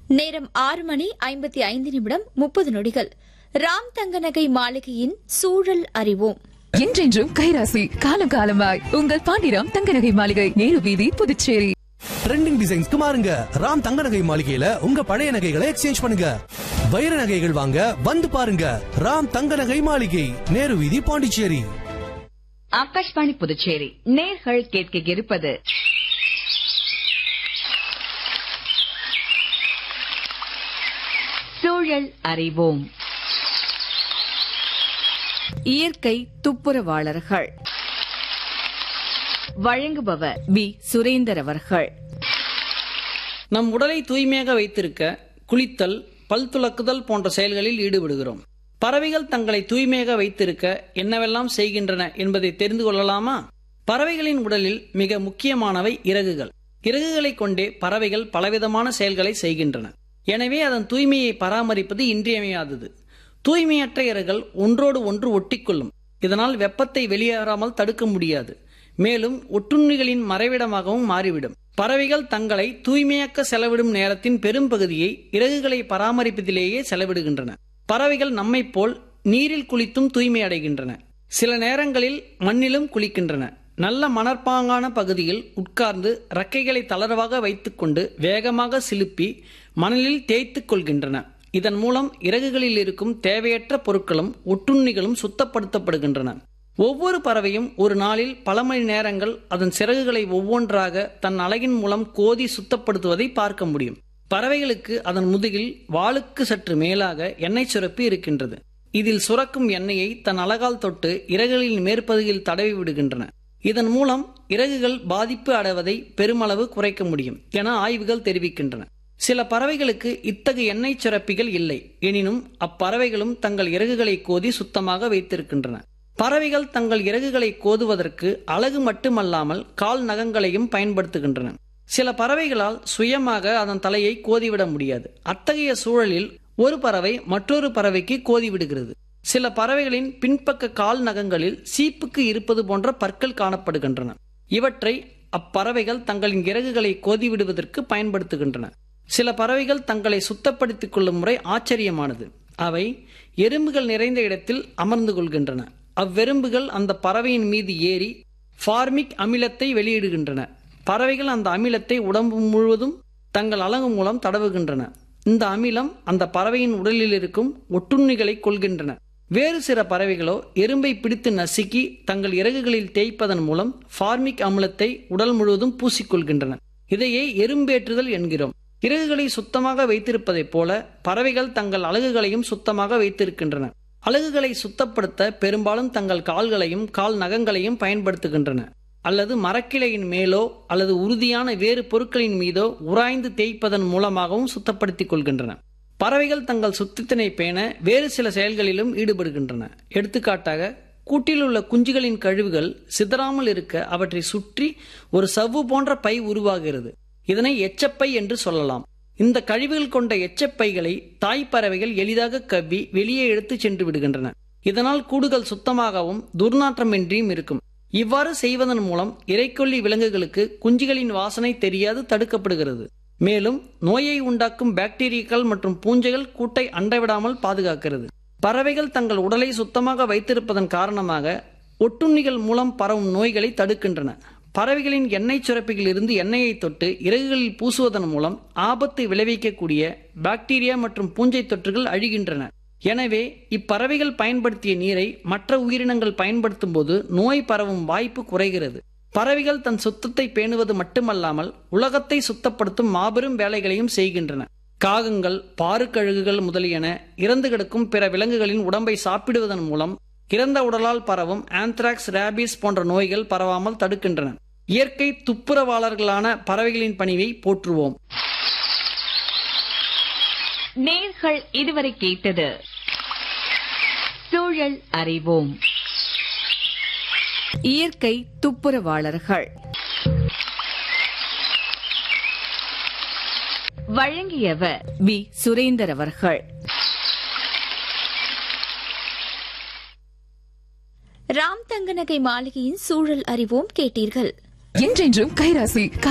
நேரம் ஆறு மணி ஐம்பத்தி ஐந்து நிமிடம் முப்பது நொடிகள் ராம் தங்கநகை மாளிகையின் சூழல் அறிவோம் என்றென்றும் கைராசி காலம் காலமாய் உங்கள் பாண்டிராம் தங்கநகை மாளிகை நேரு வீதி புதுச்சேரி ட்ரெண்டிங் டிசைன்ஸ்க்கு மாறுங்க ராம் தங்க நகை மாளிகையில உங்க பழைய நகைகளை எக்ஸ்சேஞ்ச் பண்ணுங்க வைர நகைகள் வாங்க வந்து பாருங்க ராம் தங்க நகை மாளிகை நேரு வீதி பாண்டிச்சேரி ஆகாஷ்வாணி புதுச்சேரி நேர்கள் கேட்க இருப்பது சூழல் அறிவோம் இயற்கை துப்புரவாளர்கள் வழங்குபவர் பி சுரேந்தர் அவர்கள் நம் உடலை தூய்மையாக வைத்திருக்க குளித்தல் பல் துலக்குதல் போன்ற செயல்களில் ஈடுபடுகிறோம் பறவைகள் தங்களை தூய்மையாக வைத்திருக்க என்னவெல்லாம் செய்கின்றன என்பதை தெரிந்து கொள்ளலாமா பறவைகளின் உடலில் மிக முக்கியமானவை இறகுகள் இறகுகளை கொண்டே பறவைகள் பலவிதமான செயல்களை செய்கின்றன எனவே அதன் தூய்மையை பராமரிப்பது இன்றியமையாதது தூய்மையற்ற இறகுகள் ஒன்றோடு ஒன்று ஒட்டிக்கொள்ளும் இதனால் வெப்பத்தை வெளியேறாமல் தடுக்க முடியாது மேலும் ஒட்டுண்ணிகளின் மறைவிடமாகவும் மாறிவிடும் பறவைகள் தங்களை தூய்மையாக்க செலவிடும் நேரத்தின் பெரும்பகுதியை இறகுகளை பராமரிப்பதிலேயே செலவிடுகின்றன பறவைகள் நம்மைப் போல் நீரில் குளித்தும் தூய்மை அடைகின்றன சில நேரங்களில் மண்ணிலும் குளிக்கின்றன நல்ல மணற்பாங்கான பகுதியில் உட்கார்ந்து ரெக்கைகளை தளர்வாக வைத்துக்கொண்டு வேகமாக சிலுப்பி மணலில் தேய்த்துக் கொள்கின்றன இதன் மூலம் இறகுகளில் இருக்கும் தேவையற்ற பொருட்களும் ஒட்டுண்ணிகளும் சுத்தப்படுத்தப்படுகின்றன ஒவ்வொரு பறவையும் ஒரு நாளில் பல மணி நேரங்கள் அதன் சிறகுகளை ஒவ்வொன்றாக தன் அலகின் மூலம் கோதி சுத்தப்படுத்துவதை பார்க்க முடியும் பறவைகளுக்கு அதன் முதுகில் வாளுக்கு சற்று மேலாக எண்ணெய் சுரப்பி இருக்கின்றது இதில் சுரக்கும் எண்ணெயை தன் அலகால் தொட்டு இறகுகளின் மேற்பகுதியில் தடவி விடுகின்றன இதன் மூலம் இறகுகள் பாதிப்பு அடைவதை பெருமளவு குறைக்க முடியும் என ஆய்வுகள் தெரிவிக்கின்றன சில பறவைகளுக்கு இத்தகைய எண்ணெய் சுரப்பிகள் இல்லை எனினும் அப்பறவைகளும் தங்கள் இறகுகளை கோதி சுத்தமாக வைத்திருக்கின்றன பறவைகள் தங்கள் இறகுகளை கோதுவதற்கு அழகு மட்டுமல்லாமல் கால் நகங்களையும் பயன்படுத்துகின்றன சில பறவைகளால் சுயமாக அதன் தலையை கோதிவிட முடியாது அத்தகைய சூழலில் ஒரு பறவை மற்றொரு பறவைக்கு கோதிவிடுகிறது சில பறவைகளின் பின்பக்க கால் நகங்களில் சீப்புக்கு இருப்பது போன்ற பற்கள் காணப்படுகின்றன இவற்றை அப்பறவைகள் தங்களின் இறகுகளை கோதிவிடுவதற்கு பயன்படுத்துகின்றன சில பறவைகள் தங்களை சுத்தப்படுத்திக் கொள்ளும் முறை ஆச்சரியமானது அவை எறும்புகள் நிறைந்த இடத்தில் அமர்ந்து கொள்கின்றன அவ்வெறும்புகள் அந்த பறவையின் மீது ஏறி ஃபார்மிக் அமிலத்தை வெளியிடுகின்றன பறவைகள் அந்த அமிலத்தை உடம்பு முழுவதும் தங்கள் அலகு மூலம் தடவுகின்றன இந்த அமிலம் அந்த பறவையின் உடலில் இருக்கும் ஒட்டுண்ணிகளை கொள்கின்றன வேறு சில பறவைகளோ எறும்பை பிடித்து நசுக்கி தங்கள் இறகுகளில் தேய்ப்பதன் மூலம் ஃபார்மிக் அமிலத்தை உடல் முழுவதும் பூசிக்கொள்கின்றன இதையே எறும்பேற்றுதல் என்கிறோம் இறகுகளை சுத்தமாக வைத்திருப்பதைப் போல பறவைகள் தங்கள் அலகுகளையும் சுத்தமாக வைத்திருக்கின்றன அலகுகளை சுத்தப்படுத்த பெரும்பாலும் தங்கள் கால்களையும் கால் நகங்களையும் பயன்படுத்துகின்றன அல்லது மரக்கிளையின் மேலோ அல்லது உறுதியான வேறு பொருட்களின் மீதோ உராய்ந்து தேய்ப்பதன் மூலமாகவும் சுத்தப்படுத்திக் கொள்கின்றன பறவைகள் தங்கள் சுத்தத்தினை பேண வேறு சில செயல்களிலும் ஈடுபடுகின்றன எடுத்துக்காட்டாக கூட்டில் உள்ள குஞ்சுகளின் கழிவுகள் சிதறாமல் இருக்க அவற்றை சுற்றி ஒரு சவ்வு போன்ற பை உருவாகிறது இதனை எச்சப்பை என்று சொல்லலாம் இந்த கழிவுகள் கொண்ட எச்சப்பைகளை தாய் பறவைகள் எளிதாக கவ்வி வெளியே எடுத்துச் சென்று விடுகின்றன இதனால் கூடுகள் சுத்தமாகவும் துர்நாற்றமின்றியும் இருக்கும் இவ்வாறு செய்வதன் மூலம் இறைக்கொல்லி விலங்குகளுக்கு குஞ்சுகளின் வாசனை தெரியாது தடுக்கப்படுகிறது மேலும் நோயை உண்டாக்கும் பாக்டீரியாக்கள் மற்றும் பூஞ்சைகள் கூட்டை அண்டவிடாமல் பாதுகாக்கிறது பறவைகள் தங்கள் உடலை சுத்தமாக வைத்திருப்பதன் காரணமாக ஒட்டுண்ணிகள் மூலம் பரவும் நோய்களை தடுக்கின்றன பறவைகளின் எண்ணெய் சுரப்பிகளில் இருந்து எண்ணெயை தொட்டு இறகுகளில் பூசுவதன் மூலம் ஆபத்தை விளைவிக்கக்கூடிய பாக்டீரியா மற்றும் பூஞ்சை தொற்றுகள் அழிகின்றன எனவே இப்பறவைகள் பயன்படுத்திய நீரை மற்ற உயிரினங்கள் பயன்படுத்தும் போது நோய் பரவும் வாய்ப்பு குறைகிறது பறவைகள் தன் சுத்தத்தை பேணுவது மட்டுமல்லாமல் உலகத்தை சுத்தப்படுத்தும் மாபெரும் வேலைகளையும் செய்கின்றன காகங்கள் பாருக்கழுகுகள் முதலியன இறந்து கிடக்கும் பிற விலங்குகளின் உடம்பை சாப்பிடுவதன் மூலம் இறந்த உடலால் பரவும் ஆந்த்ராக்ஸ் ரேபிஸ் போன்ற நோய்கள் பரவாமல் தடுக்கின்றன இயற்கை துப்புரவாளர்களான பறவைகளின் பணிவை போற்றுவோம் நேர்கள் இதுவரை கேட்டது சூழல் அறிவோம் இயற்கை துப்புரவாளர்கள் வழங்கியவர் பி சுரேந்தர் அவர்கள் ராம் தங்கநகை மாளிகையின் சூழல் அறிவோம் கேட்டீர்கள் என்றென்றும் கைராசி